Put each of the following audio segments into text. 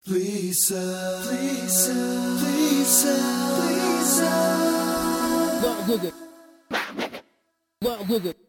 Please, sir. Please, sir. Please, sir. Please, sir. Walk with it. Walk with it.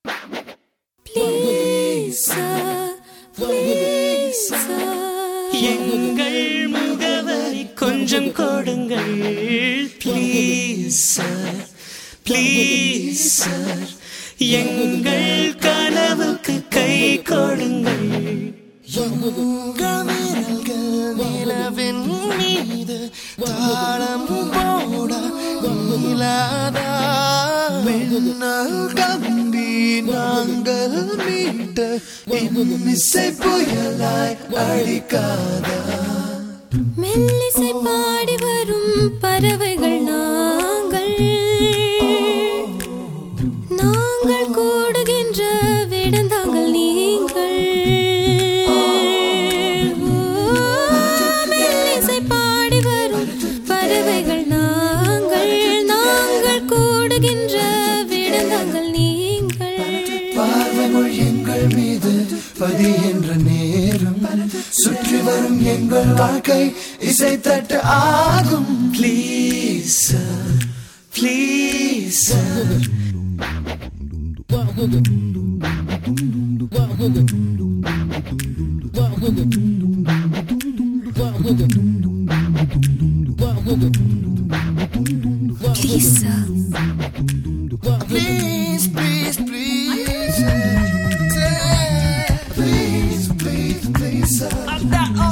Please, sir. Please, sir. எங்கள் முகவரி கொஞ்சம் கொடுங்கள் please sir please sir எங்கள் கனவுக்கு கை கொடுங்கள் உங்கள் விரல்கள் நிலவின் மீது தாளம் போட நீலாதா மின்னல் கம்பி நாங்கள் மீட்ட இசை புயலாய் அடிக்காதா மெல்லிசை பாடி வரும் பறவைகள் நாங்கள் நாங்கள் கூடுகின்ற விடந்தாங்கள் நீங்கள் ஓ, மெல்லிசை பாடி வரும் பறவைகள் நாங்கள் நாங்கள் கூடுகின்ற விடந்தாங்கள் நீங்கள் பார்வை மொழி எங்கள் மீது பதிகின்ற நேரம் சுற்றி வரும் எங்கள் வாழ்க்கை இசை தட்டு ஆகும் please sir please sir Walk with it. Walk with it. Walk with it. Walk with it. Walk with it. Please, sir. Please, please, please. Please, please, please, sir.